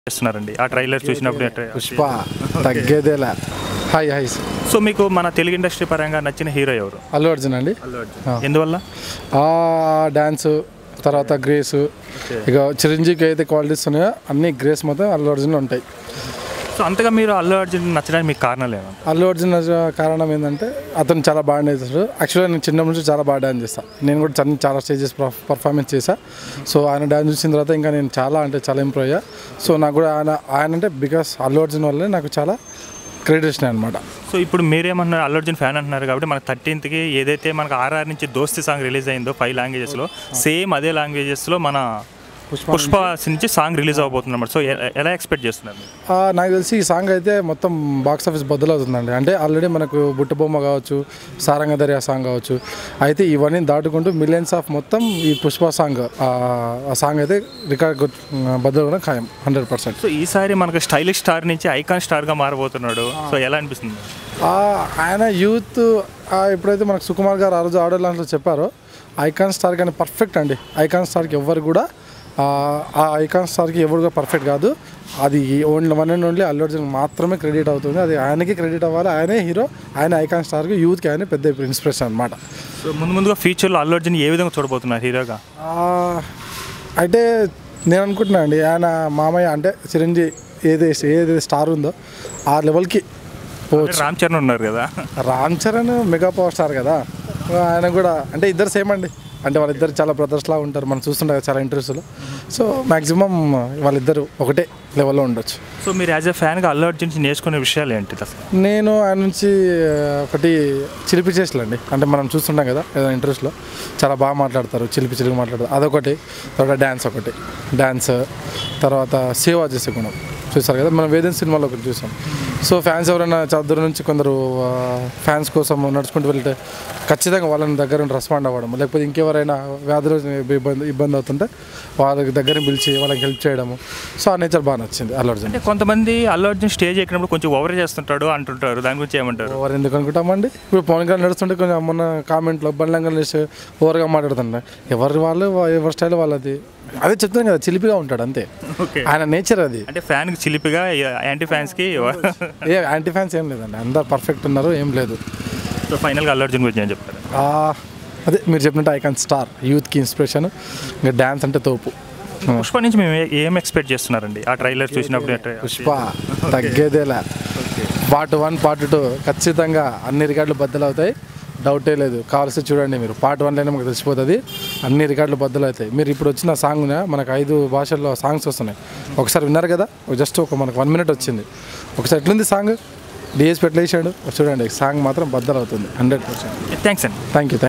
చేస్తున్నారండి ఆ ట్రైలర్ చూసినప్పుడు ఎట్లా- పుష్ప తగ్గేదేలా హాయ్ హాయ్ సో మీకు మన తెలుగు ఇండస్ట్రీ పరంగా నచ్చిన హీరో ఎవరు అల్లు అర్జున్ అండి ఎందువల్ల ఆ డ్యాన్స్ తర్వాత గ్రేస్ ఇక చిరంజీవికి అయితే క్వాలిటీస్ ఉన్నాయో అన్ని గ్రేస్ మొత్తం అల్లు అర్జున్ ఉంటాయి సో అంతగా మీరు అల్లు అర్జున్ నచ్చడానికి మీకు కారణాలు ఏమన్నా అల్లు అర్జున్ నచ్చ- కారణం ఏంటంటే అతను చాలా బాగా చేస్తాడు యాక్చువల్గా నేను చిన్న నుంచి చాలా బాగా డాన్స్ చేస్తాను నేను కూడా చాలా చాలా స్టేజెస్ పర్ఫార్మెన్స్ చేశా సో ఆయన డాన్స్ చూసిన తర్వాత ఇంకా నేను చాలా అంటే చాలా ఇంప్రూవ్ అయ్యా సో నాకు కూడా ఆయన ఆయన అంటే బికాస్ అల్లు అర్జున్ వల్లే నాకు చాలా క్రెడిట్ వచ్చినాయి అనమాట సో ఇప్పుడు మీరేమన్నారు అల్లు అర్జున్ ఫ్యాన్ అంటున్నారు కాబట్టి మనకు థర్టీన్త్కి ఏదైతే మనకు ఆర్ఆర్ నుంచి దోస్తి సాంగ్ రిలీజ్ అయిందో ఫైవ్ లాంగ్వేజెస్లో సేమ్ అదే లాంగ్వేజెస్లో మన పుష్ప నుంచి సాంగ్ రిలీజ్ అవబోతుంది అన్నమాట సో ఎ- ఎలా ఎక్స్పెక్ట్ చేస్తున్నారు మీరు? ఆ, నాకు తెలిసి ఈ సాంగ్ అయితే మొత్తం బాక్స్ ఆఫీస్ బద్దలవుతుందండి అంటే ఆల్రెడీ మనకు బుట్టబొమ్మ కావచ్చు సారంగ దర్యా సాంగ్ కావచ్చు అయితే ఇవన్నీ దాటుకుంటూ మిలియన్స్ ఆఫ్ మొత్తం ఈ పుష్ప సాంగ్ ఆ ఆ సాంగ్ అయితే రికార్డ్ బద్దలు కూడా ఖాయం హండ్రెడ్ పర్సెంట్ సో ఈసారి మనకు స్టైలిష్ స్టార్ నుంచి ఐకాన్ స్టార్గా మారబోతున్నాడు సో ఎలా అనిపిస్తుంది ఆయన యూత్ ఆ, ఎప్పుడైతే మనకు సుకుమార్ గారు ఆ రోజు ఆడియో లాంచ్లో చెప్పారో ఐకాన్ స్టార్ కానీ పర్ఫెక్ట్ అండి ఐకాన్ స్టార్కి ఎవ్వరు కూడా ఆ, ఆ ఐకాన్ స్టార్కి ఎవరు కూడా పర్ఫెక్ట్ కాదు అది only one and only Allu Arjun మాత్రమే క్రెడిట్ అవుతుంది అది ఆయనకి క్రెడిట్ అవ్వాలి ఆయనే హీరో ఆయన ఐకాన్ స్టార్కి యూత్కి ఆయన పెద్ద ఇన్స్పిరేషన్ అనమాట సో ముందు ముందుగా ఫ్యూచర్లో అల్లు అర్జున్ ఏ విధంగా చూడబోతున్నారు హీరోగా అయితే నేను అనుకుంటున్నా అండి ఆయన మామయ్య అంటే చిరంజీవి ఏది ఏది స్టార్ ఉందో ఆ లెవెల్కి పోవచ్చు రామ్ చరణ్ ఉన్నారు కదా Ram Charan mega power star కదా ఆయన కూడా అంటే ఇద్దరు సేమ్ అండి అంటే వాళ్ళిద్దరు చాలా బ్రదర్స్లా ఉంటారు మనం చూస్తుంటాం కదా చాలా ఇంటర్వ్యూస్లో సో మ్యాక్సిమం వాళ్ళిద్దరు ఒకటే లెవెల్లో ఉండొచ్చు సో మీరు యాజ్ ఎ ఫ్యాన్గా అల్లు అర్జున్ నుంచి నేర్చుకునే విషయాలు ఏంటి అసలు నేను ఆయన నుంచి ఆ, ఒకటి చిలిపి చేసలండి అంటే మనం చూస్తుంటాం కదా ఏదైనా ఇంటర్వ్యూస్లో చాలా బాగా మాట్లాడతారు చిలిపి చిలిపి మాట్లాడతారు అదొకటి తర్వాత డ్యాన్స్ ఒకటి డ్యాన్స్ తర్వాత సేవ చేసే గుణం చూస్తారు కదా మనం వేదన్ సినిమాలో ఒకటి చూసాం సో ఫ్యాన్స్ ఎవరైనా చాలా దూరం నుంచి కొందరు ఫ్యాన్స్ కోసం నడుచుకుంటూ వెళ్తే ఖచ్చితంగా వాళ్ళని దగ్గర నుండి రెస్పాండ్ అవ్వడం లేకపోతే ఇంకెవరైనా వ్యాధులు ఇబ్బంది ఇబ్బంది అవుతుంటే వాళ్ళకి దగ్గర పిలిచి వాళ్ళకి హెల్ప్ చేయడము సో ఆ నేచర్ బాగా నచ్చింది అల్లు అర్జున్ అంటే కొంతమంది అల్లు అర్జున్ స్టేజ్ ఎక్కినప్పుడు కొంచెం ఓవర్ చేస్తుంటాడు అంటుంటారు దాని గురించి ఏమంటారు ఓవర్ ఎందుకు అనుకుంటామండి ఇప్పుడు పవన్ కళ్యాణ్ నడుస్తుంటే కొంచెం మొన్న కామెంట్లో బండ్లంగా లేచి ఓవర్గా మాట్లాడుతుండే ఎవరి వాళ్ళు వా- ఎవరి స్టైల్ వాళ్ళది అదే చెప్తాను కదా చిలిపిగా ఉంటాడు అంతే ఓకే ఆయన నేచర్ అది అంటే ఫ్యాన్కి చిలిపిగా యాంటీ ఫ్యాన్స్కి ఏ యాంటీ ఫ్యాన్స్ ఏం లేదండి అందరు పర్ఫెక్ట్ ఉన్నారు ఏం లేదు సో ఫైనల్గా అల్లు అర్జున్ గురించి ఏం చెప్తారు ఆ, అదే మీరు చెప్పినట్టు ఐకాన్ స్టార్ యూత్కి ఇన్స్పిరేషన్ ఇంకా డ్యాన్స్ అంటే తోపు పుష్ప నుంచి మేము ఏ- ఏం ఎక్స్పెక్ట్ చేస్తున్నారండి ఆ ట్రైలర్ చూసినప్పుడు ఎట్లా- పుష్ప తగ్గేదేలా పార్ట్ వన్ పార్ట్ టూ ఖచ్చితంగా అన్ని రికార్డులు బద్దలవుతాయి డౌటే లేదు కావాల్సి చూడండి మీరు పార్ట్ వన్లోనే మనకు తెలిసిపోతుంది అన్ని రికార్డులు బద్దలవుతాయి మీరు ఇప్పుడు వచ్చిన సాంగ్ మనకు ఐదు భాషల్లో సాంగ్స్ వస్తున్నాయి ఒకసారి విన్నారు కదా జస్ట్ ఒక మనకు వన్ మినిట్ వచ్చింది ఒకసారి ఎట్లుంది సాంగ్ డిఎస్పీ ఎట్లా వేసాడు చూడండి సాంగ్ మాత్రం బద్దలవుతుంది హండ్రెడ్ పర్సెంట్ థ్యాంక్స్ అండి థ్యాంక్ యూ